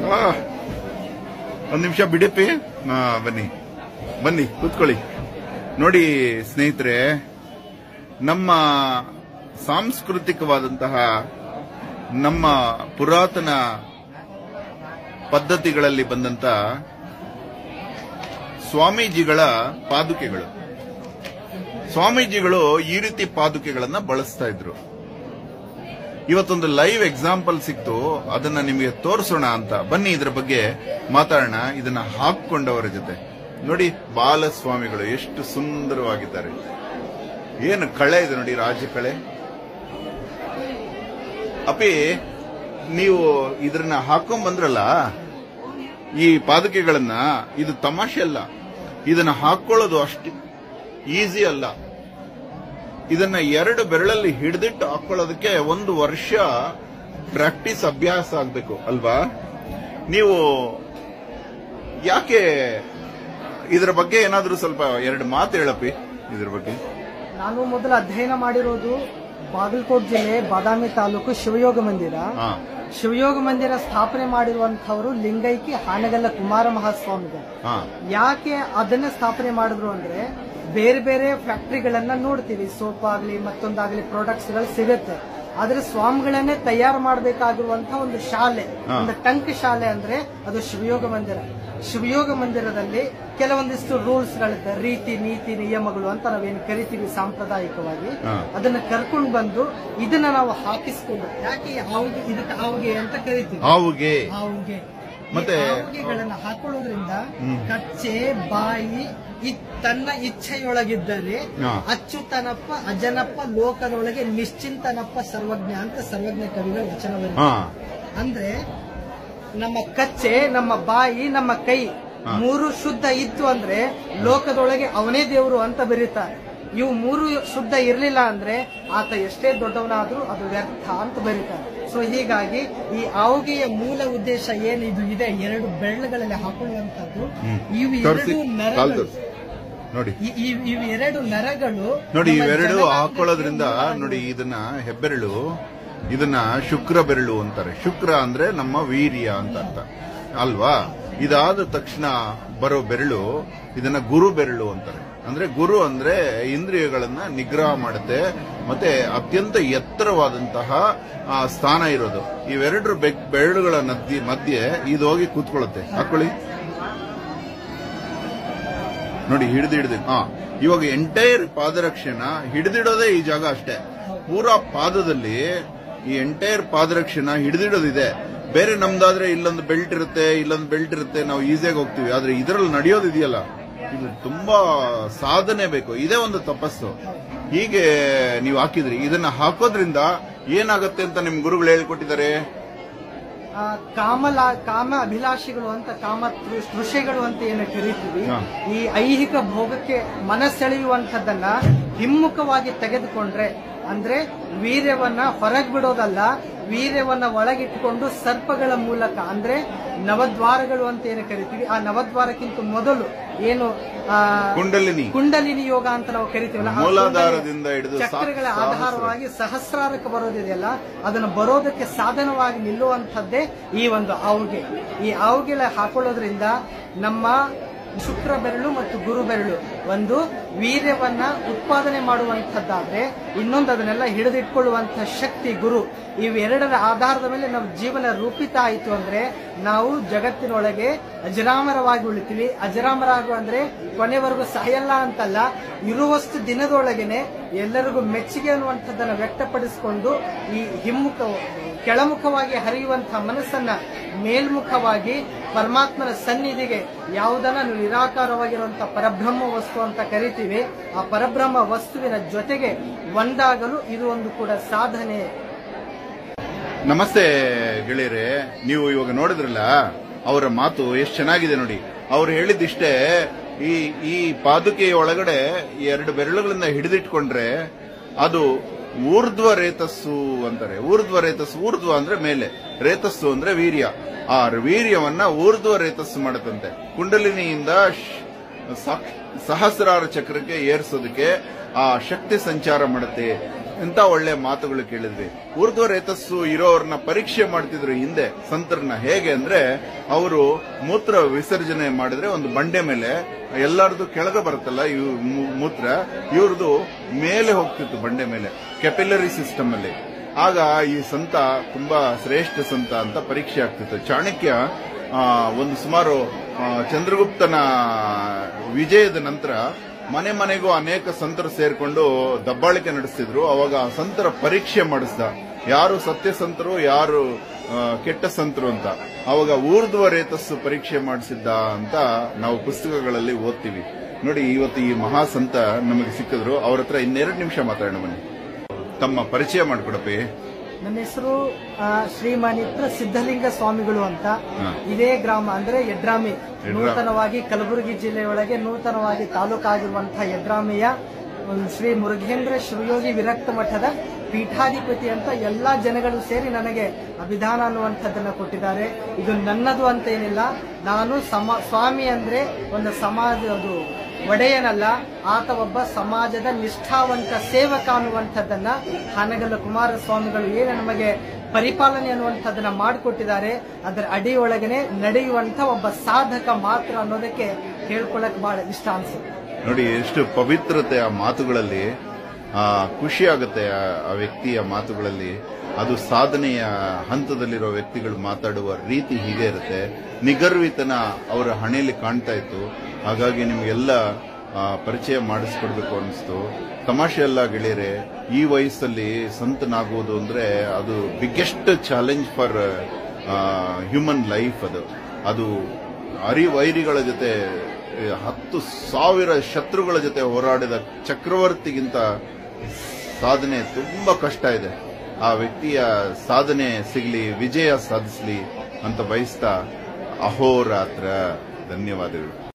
ಆ, ಒಂದ್ ನಿಮಿಷ ಬಿಡಿಪಿ ಹಾ ಬನ್ನಿ ಬನ್ನಿ ಕೂತ್ಕೊಳ್ಳಿ ನೋಡಿ ಸ್ನೇಹಿತರೆ ನಮ್ಮ ಸಾಂಸ್ಕೃತಿಕವಾದಂತಹ ನಮ್ಮ ಪುರಾತನ ಪದ್ಧತಿಗಳಲ್ಲಿ ಬಂದಂತ ಸ್ವಾಮೀಜಿಗಳ ಪಾದುಕೆಗಳು ಸ್ವಾಮೀಜಿಗಳು ಈ ರೀತಿ ಪಾದುಕೆಗಳನ್ನ ಬಳಸ್ತಾ ಇದ್ರು ಇವತ್ತೊಂದು ಲೈವ್ ಎಕ್ಸಾಂಪಲ್ ಸಿಕ್ತು ಅದನ್ನ ನಿಮಗೆ ತೋರಿಸೋಣ ಅಂತ ಬನ್ನಿ ಇದ್ರ ಬಗ್ಗೆ ಮಾತಾಡೋಣ ಇದನ್ನ ಹಾಕೊಂಡವರ ಜೊತೆ ನೋಡಿ ಬಾಲಸ್ವಾಮಿಗಳು ಎಷ್ಟು ಸುಂದರವಾಗಿದ್ದಾರೆ ಏನು ಕಳೆ ಇದೆ ನೋಡಿ ರಾಜ ಕಳೆ ಅಪಿ ನೀವು ಇದ್ರನ್ನ ಹಾಕೊಂಡ್ ಬಂದ್ರಲ್ಲ ಈ ಪಾದುಕೆಗಳನ್ನ ಇದು ತಮಾಷೆ ಅಲ್ಲ ಇದನ್ನ ಹಾಕೊಳ್ಳೋದು ಅಷ್ಟು ಈಸಿ ಅಲ್ಲ ಇದನ್ನ ಎರಡು ಬೆರಳಲ್ಲಿ ಹಿಡಿದಿಟ್ಟು ಹಾಕೊಳ್ಳೋದಕ್ಕೆ ಒಂದು ವರ್ಷ ಪ್ರಾಕ್ಟೀಸ್ ಅಭ್ಯಾಸ ಆಗ್ಬೇಕು ಅಲ್ವಾ ನೀವು ಯಾಕೆ ಇದರ ಬಗ್ಗೆ ಏನಾದ್ರೂ ಸ್ವಲ್ಪ ಎರಡು ಮಾತು ಹೇಳಪ್ಪಿ ಇದ್ರ ಬಗ್ಗೆ ನಾನು ಮೊದಲು ಅಧ್ಯಯನ ಮಾಡಿರೋದು ಬಾಗಲಕೋಟ್ ಜಿಲ್ಲೆ ಬಾದಾಮಿ ತಾಲೂಕು ಶಿವಯೋಗ ಮಂದಿರ ಹಾ ಶಿವಯೋಗ ಮಂದಿರ ಸ್ಥಾಪನೆ ಮಾಡಿರುವಂತವರು ಲಿಂಗೈಕಿ ಹಾನಗಲ್ಲ ಕುಮಾರ ಮಹಾಸ್ವಾಮಿಗಳು ಹಾ ಯಾಕೆ ಅದನ್ನ ಸ್ಥಾಪನೆ ಮಾಡಿದ್ರು ಅಂದ್ರೆ ಬೇರೆ ಬೇರೆ ಫ್ಯಾಕ್ಟರಿಗಳನ್ನ ನೋಡ್ತೀವಿ ಸೋಪ್ ಆಗ್ಲಿ ಮತ್ತೊಂದಾಗ್ಲಿ ಪ್ರಾಡಕ್ಟ್ಸ್ ಗಳು ಸಿಗುತ್ತೆ ಆದ್ರೆ ಸ್ವಾಮಿಗಳನ್ನೇ ತಯಾರು ಮಾಡಬೇಕಾಗಿರುವಂತಹ ಒಂದು ಶಾಲೆ ಹಾ. ಒಂದು ಟಂಕ ಶಾಲೆ ಅಂದ್ರೆ ಅದು ಶಿವಯೋಗ ಮಂದಿರ ಶಿವಯೋಗ ಮಂದಿರದಲ್ಲಿ ಕೆಲವೊಂದಿಷ್ಟು ರೂಲ್ಸ್ ಗಳಿದೆ ರೀತಿ ನೀತಿ ನಿಯಮಗಳು ಅಂತ ನಾವೇನು ಕರಿತೀವಿ ಸಾಂಪ್ರದಾಯಿಕವಾಗಿ ಹಾ. ಅದನ್ನ ಕರ್ಕೊಂಡು ಬಂದು ಇದನ್ನ ನಾವು ಹಾಕಿಸ್ಕೊಂಡು ಯಾಕೆ ಆವುಗೆ ಇದಕ್ಕೆ ಆವುಗೆ ಅಂತ ಕರಿತೀವಿ ಹಾವುಗೆ ಆವುಗೆ ಮತ್ತೆ- ಈ ಆವುಗೆಗಳನ್ನ ಹಾಕೊಳ್ಳೋದ್ರಿಂದ ಹ್ಮ್. ಕಚ್ಚೆ ಬಾಯಿ ಇ- ತನ್ನ ಇಚ್ಛೆಯೊಳಗಿದ್ದರೆ ಹಾ. ಅಚ್ಚುತನಪ್ಪ ಅಜನಪ್ಪ ಲೋಕದೊಳಗೆ ನಿಶ್ಚಿಂತನಪ್ಪ ಸರ್ವಜ್ಞ ಅಂತ ಸರ್ವಜ್ಞ ಕವಿಗಳ ವಚನ ಬರುತ್ತೆ. ಹಾ ಅಂದ್ರೆ ನಮ್ಮ ಕಚ್ಚೆ ನಮ್ಮ ಬಾಯಿ ನಮ್ಮ ಕೈ ಹಾ. ಮೂರು ಶುದ್ಧ ಇತ್ತು ಅಂದ್ರೆ ಲೋಕದೊಳಗೆ ಅವನೇ ದೇವರು ಅಂತ ಬರೀತಾರೆ ಇವು ಮೂರು ಶುದ್ಧ ಇರಲಿಲ್ಲ ಅಂದ್ರೆ ಆತ ಎಷ್ಟೇ ದೊಡ್ಡವನಾದ್ರೂ ಅದು ವ್ಯರ್ಥ ಅಂತ ಬರೀತಾರೆ ಸೊ ಹೀಗಾಗಿ ಈ ಆವುಗೆಯ ಮೂಲ ಉದ್ದೇಶ ಏನು ಇದು ಇದೆ ಎರಡು ಬೆರಳುಗಳಲ್ಲಿ ಹಾಕೊಳ್ಳುವಂತದ್ದು ಹ್ಮ್. ಇವು ತೋರ್ಸಿ, ಎರಡು ಕಾಲ್ ನರಗಳು ತೋರ್ಸಿ. ನೋಡಿ ಈ- ಈ- ಇವು ಎರಡು ನರಗಳು ನೋಡಿ ನಮ್ಮ ಇವೆರಡು ಜಗತ್ತಿನ ಹಾಕೊಳ್ಳೋದ್ರಿಂದ ಮೂಲ ನೋಡಿ ಇದನ್ನ ಹೆಬ್ಬೆರಳು ಇದನ್ನ ಶುಕ್ರ ಬೆರಳು ಅಂತಾರೆ ಶುಕ್ರ ಅಂದ್ರೆ ನಮ್ಮ ವೀರ್ಯ ಅಂತ ಅರ್ಥ ಅಲ್ವಾ ಇದಾದ ತಕ್ಷಣ ಬರೋ ಬೆರಳು ಇದನ್ನ ಗುರು ಬೆರಳು ಅಂತಾರೆ ಅಂದ್ರೆ ಗುರು ಅಂದ್ರೆ ಇಂದ್ರಿಯಗಳನ್ನ ನಿಗ್ರಹ ಮಾಡುತ್ತೆ ಮತ್ತೆ ಅತ್ಯಂತ ಎತ್ತರವಾದಂತಹ ಆ, ಸ್ಥಾನ ಇರೋದು ಇವೆರಡು ಬೆ- ಬೆರಳುಗಳ ನದಿ ಮಧ್ಯೆ ಇದು ಹೋಗಿ ಕೂತ್ಕೊಳ್ಳುತ್ತೆ ಹಾಕೊಳ್ಳಿ ನೋಡಿ ಹಿಡಿದು ಹಿಡಿದು ಹಾ ಇವಾಗ ಎಂಟೈರ್ ಪಾದರಕ್ಷೆನ ಹಿಡಿದಿಡೋದೇ ಈ ಜಾಗ ಅಷ್ಟೇ ಪೂರಾ ಪಾದದಲ್ಲಿ ಈ ಎಂಟೈರ್ ಪಾದರಕ್ಷೆನ ಹಿಡಿದಿಡೋದಿದೆ ಬೇರೆ ನಮ್ದಾದ್ರೆ ಇಲ್ಲೊಂದು ಬೆಲ್ಟ್ ಇರುತ್ತೆ ಇಲ್ಲೊಂದು ಬೆಲ್ಟ್ ಇರುತ್ತೆ ನಾವು ಈಸಿಯಾಗಿ ಹೋಗ್ತೀವಿ ಆದ್ರೆ ಇದರಲ್ಲಿ ನಡೆಯೋದು ಇದೆಯಲ್ಲ ಇದು ತುಂಬಾ ಸಾಧನೆ ಬೇಕು ಇದೇ ಒಂದು ತಪಸ್ಸು ಹೀಗೆ ನೀವು ಹಾಕಿದ್ರಿ ಇದನ್ನ ಹಾಕೋದ್ರಿಂದ ಏನಾಗುತ್ತೆ ಅಂತ ನಿಮ್ ಗುರುಗಳು ಹೇಳ್ಕೊಟ್ಟಿದ್ದಾರೆ ಆ, ಕಾಮಲ ಕಾಮ ಅಭಿಲಾಷಿಗಳು ಅಂತ ಕಾಮ ತೃ- ತೃಷೆಗಳು ಅಂತ ಏನು ಕರಿತೀವಿ ಹಾ. ಈ ಐಹಿಕ ಭೋಗಕ್ಕೆ ಮನಸೆಳೆಯುವಂಥದ್ದನ್ನ ಹಿಮ್ಮುಖವಾಗಿ ತೆಗೆದುಕೊಂಡ್ರೆ ಅಂದ್ರೆ ವೀರ್ಯವನ್ನ ಹೊರಗೆ ಬಿಡೋದಲ್ಲ ವೀರ್ಯವನ್ನ ಒಳಗಿಟ್ಟುಕೊಂಡು ಸರ್ಪಗಳ ಮೂಲಕ ಅಂದ್ರೆ ನವದ್ವಾರಗಳು ಅಂತ ಏನು ಕರಿತೀವಿ ಆ ನವದ್ವಾರಕ್ಕಿಂತ ಮೊದಲು ಏನು ಆ, ಕುಂಡಲಿನಿ ಕುಂಡಲಿನಿ ಯೋಗ ಅಂತ ನಾವು ಕರಿತೀವಲ್ಲ ಆ ಮೂಲಾಧಾರದಿಂದ ಕುಂಡಲಿನಿ ಹಿಡಿದು ಸಾ- ಚಕ್ರಗಳ ಸಹಸ್ರ. ಆಧಾರವಾಗಿ ಸಹಸ್ರಾರಕ್ಕೆ ಬರೋದಿದೆಯಲ್ಲ ಅದನ್ನು ಬರೋದಕ್ಕೆ ಸಾಧನವಾಗಿ ನಿಲ್ಲುವಂಥದ್ದೇ ಈ ಒಂದು ಆವುಗೆ ಈ ಆವುಗೆ ಹಾಕೊಳ್ಳೋದ್ರಿಂದ ನಮ್ಮ ಶುಕ್ರ ಬೆರಳು ಮತ್ತು ಗುರು ಬೆರಳು ಒಂದು ವೀರ್ಯವನ್ನ ಉತ್ಪಾದನೆ ಮಾಡುವಂಥದ್ದಾದ್ರೆ ಇನ್ನೊಂದು ಅದನ್ನೆಲ್ಲ ಹಿಡಿದಿಟ್ಕೊಳ್ಳುವಂತಹ ಶಕ್ತಿ ಗುರು ಇವೆರಡರ ಆಧಾರದ ಮೇಲೆ ನಮ್ಮ ಜೀವನ ರೂಪಿತ ಆಯಿತು ಅಂದ್ರೆ ನಾವು ಜಗತ್ತಿನೊಳಗೆ ಅಜರಾಮರವಾಗಿ ಉಳಿತೀವಿ ಅಜರಾಮರಾಗು ಅಂದ್ರೆ ಕೊನೆವರೆಗೂ ಸಾಯಲ್ಲ ಅಂತಲ್ಲ ಇರುವಷ್ಟು ದಿನದೊಳಗೇನೆ ಎಲ್ಲರಿಗೂ ಮೆಚ್ಚುಗೆ ಅನ್ನುವಂಥದ್ದನ್ನು ವ್ಯಕ್ತಪಡಿಸಿಕೊಂಡು ಈ ಹಿಮ್ಮುಖ ಕೆಳಮುಖವಾಗಿ ಹರಿಯುವಂತಹ ಮನಸ್ಸನ್ನ ಮೇಲ್ಮುಖವಾಗಿ ಪರಮಾತ್ಮನ ಸನ್ನಿಧಿಗೆ ಯಾವುದನ್ನ ನೀವು ನಿರಾಕಾರವಾಗಿರುವಂತಹ ಪರಬ್ರಹ್ಮ ವಸ್ತು ಅಂತ ಕರಿತೀವಿ ಆ ಪರಬ್ರಹ್ಮ ವಸ್ತುವಿನ ಜೊತೆಗೆ ಒಂದಾಗಲು ಇದು ಒಂದು ಕೂಡ ಸಾಧನೆ ನಮಸ್ತೆ ಗೆಳೆಯರೆ ನೀವು ಇವಾಗ ನೋಡಿದ್ರಲ್ಲ ಅವರ ಮಾತು ಎಷ್ಟು ಚೆನ್ನಾಗಿದೆ ನೋಡಿ ಅವ್ರು ಹೇಳಿದಿಷ್ಟೇ ಈ ಈ ಪಾದುಕೆಯ ಒಳಗಡೆ ಈ ಎರಡು ಬೆರಳುಗಳಿಂದ ಹಿಡಿದಿಟ್ಕೊಂಡ್ರೆ ಅದು ಊರ್ಧ್ವ ರೇತಸ್ಸು ಅಂತಾರೆ ಊರ್ಧ್ವ ರೇತಸ್ಸು ಊರ್ಧ್ವ ಅಂದ್ರೆ ಮೇಲೆ ರೇತಸ್ಸು ಅಂದ್ರೆ ವೀರ್ಯ ಆ ವೀರ್ಯವನ್ನ ಊರ್ಧ್ವ ರೇತಸ್ಸು ಮಾಡುತ್ತಂತೆ ಕುಂಡಲಿನಿಯಿಂದ ಶ್- ಸಾಕ್- ಸಹಸ್ರಾರ ಚಕ್ರಕ್ಕೆ ಏರ್ಸೋದಕ್ಕೆ ಆ ಶಕ್ತಿ ಸಂಚಾರ ಮಾಡುತ್ತೆ ಎಂತ ಒಳ್ಳೆ ಮಾತುಗಳು ಕೇಳಿದ್ವಿ ಊರ್ಧ್ವ ರೇತಸ್ಸು ಇರೋರ್ನ ಪರೀಕ್ಷೆ ಮಾಡ್ತಿದ್ರು ಹಿಂದೆ ಸಂತರನ್ನ ಹೇಗೆ ಅಂದ್ರೆ ಅವರು ಮೂತ್ರ ವಿಸರ್ಜನೆ ಮಾಡಿದ್ರೆ ಒಂದು ಬಂಡೆ ಮೇಲೆ ಎಲ್ಲರದು ಕೆಳಗೆ ಬರುತ್ತಲ್ಲ ಇವ್ ಮೂ- ಮೂತ್ರ ಇವ್ರದ್ದು ಮೇಲೆ ಹೋಗ್ತಿತ್ತು ಬಂಡೆ ಮೇಲೆ ಕೆಪಿಲರಿ ಸಿಸ್ಟಮ್ ಅಲ್ಲಿ ಆಗ ಈ ಸಂತ ತುಂಬಾ ಶ್ರೇಷ್ಠ ಸಂತ ಅಂತ ಪರೀಕ್ಷೆ ಆಗ್ತಿತ್ತು ಚಾಣಕ್ಯ ಆ, ಒಂದು ಸುಮಾರು ಆ, ಚಂದ್ರಗುಪ್ತನ ವಿಜಯದ ನಂತರ ಮನೆ ಮನೆಗೂ ಅನೇಕ ಸಂತರು ಸೇರ್ಕೊಂಡು ದಬ್ಬಾಳಿಕೆ ನಡೆಸ್ತಿದ್ರು ಅವಾಗ ಆ ಸಂತರ ಪರೀಕ್ಷೆ ಮಾಡಿಸ್ದ ಯಾರು ಸತ್ಯ ಸಂತರು ಯಾರು ಆ, ಕೆಟ್ಟ ಸಂತರು ಅಂತ ಅವಾಗ ಊರ್ಧ್ವ ರೇತಸ್ಸು ಪರೀಕ್ಷೆ ಮಾಡಿಸಿದ್ದ ಅಂತ ನಾವು ಪುಸ್ತಕಗಳಲ್ಲಿ ಓದ್ತೀವಿ ನೋಡಿ ಇವತ್ತು ಈ ಮಹಾಸಂತ ನಮಗೆ ಸಿಕ್ಕಿದ್ರು ಅವ್ರ ಹತ್ರ ಇನ್ನೆರಡು ನಿಮಿಷ ಮಾತಾಡೋಣ ಬನ್ನಿ ತಮ್ಮ ಪರಿಚಯ ಮಾಡಿಕೊಡಪ್ಪಿ ನನ್ನ ಹೆಸರು ಆ, ಶ್ರೀಮಾನಿತ್ರ ಸಿದ್ಧಲಿಂಗ ಸ್ವಾಮಿಗಳು ಅಂತ ಹಾ. ಇದೇ ಗ್ರಾಮ ಅಂದ್ರೆ ಯಡ್ರಾಮಿ ಯಡ್ರಾಮಿ. ನೂತನವಾಗಿ ಕಲಬುರಗಿ ಜಿಲ್ಲೆಯೊಳಗೆ ನೂತನವಾಗಿ ತಾಲೂಕಾಗಿರುವಂತಹ ಯಡ್ರಾಮಿಯ ಒಂದು ಶ್ರೀ ಮುರುಘೇಂದ್ರ ಶಿವಯೋಗಿ ವಿರಕ್ತ ಮಠದ ಪೀಠಾಧಿಪತಿ ಅಂತ ಎಲ್ಲಾ ಜನಗಳು ಸೇರಿ ನನಗೆ ಅಭಿಧಾನ ಅನ್ನುವಂಥದ್ದನ್ನ ಕೊಟ್ಟಿದ್ದಾರೆ ಇದು ನನ್ನದು ಅಂತ ಏನಿಲ್ಲ ನಾನು ಸಮ ಸ್ವಾಮಿ ಅಂದ್ರೆ ಒಂದು ಸಮಾಜ ಅದು ಒಡೆಯನಲ್ಲ ಆತ ಒಬ್ಬ ಸಮಾಜದ ನಿಷ್ಠಾವಂತ ಸೇವಕ ಅನ್ನುವಂಥದ್ದನ್ನ ಹಾನಗಲ್ಲ ಕುಮಾರಸ್ವಾಮಿಗಳು ಏನು ನಮಗೆ ಪರಿಪಾಲನೆ ಅನ್ನುವಂಥದ್ದನ್ನ ಮಾಡಿಕೊಟ್ಟಿದ್ದಾರೆ ಅದರ ಅಡಿಯೊಳಗನೆ ನಡೆಯುವಂತ ಒಬ್ಬ ಸಾಧಕ ಮಾತ್ರ ಅನ್ನೋದಕ್ಕೆ ಹೇಳ್ಕೊಳಕ್ ಬಹಳ ಇಷ್ಟ ಅನ್ಸುತ್ತೆ ನೋಡಿ ಎಷ್ಟು ಪವಿತ್ರತೆ ಆ ಮಾತುಗಳಲ್ಲಿ ಆ ಖುಷಿ ಆಗುತ್ತೆ ಆ- ಆ ವ್ಯಕ್ತಿಯ ಮಾತುಗಳಲ್ಲಿ ಅದು ಸಾಧನೆಯ ಹಂತದಲ್ಲಿರೋ ವ್ಯಕ್ತಿಗಳು ಮಾತಾಡುವ ರೀತಿ ಹೀಗೆ ಇರುತ್ತೆ ನಿಗರ್ವಿತನ ಅವರ ಹಣೆಯಲ್ಲಿ ಕಾಣ್ತಾ ಇತ್ತು ಹಾಗಾಗಿ ನಿಮಗೆಲ್ಲ ಆ, ಪರಿಚಯ ಮಾಡಿಸ್ಕೊಡ್ಬೇಕು ಅನಿಸ್ತು ತಮಾಷೆ ಎಲ್ಲ ಗೆಳೆಯರೆ ಈ ವಯಸ್ಸಲ್ಲಿ ಸಂತನಾಗುವುದು ಅಂದ್ರೆ ಅದು biggest challenge for human life ಅದು ಅದು ಅರಿವೈರಿಗಳ ಜೊತೆ ಈ ಹತ್ತು ಸಾವಿರ ಶತ್ರುಗಳ ಜೊತೆ ಹೋರಾಡಿದ ಚಕ್ರವರ್ತಿಗಿಂತ ಸಾಧನೆ ತುಂಬಾ ಕಷ್ಟ ಇದೆ ಆ ವ್ಯಕ್ತಿಯ ಸಾಧನೆ ಸಿಗ್ಲಿ ವಿಜಯ ಸಾಧಿಸ್ಲಿ ಅಂತ ಬಯಸ್ತಾ ಅಹೋರಾತ್ರ ಧನ್ಯವಾದಗಳು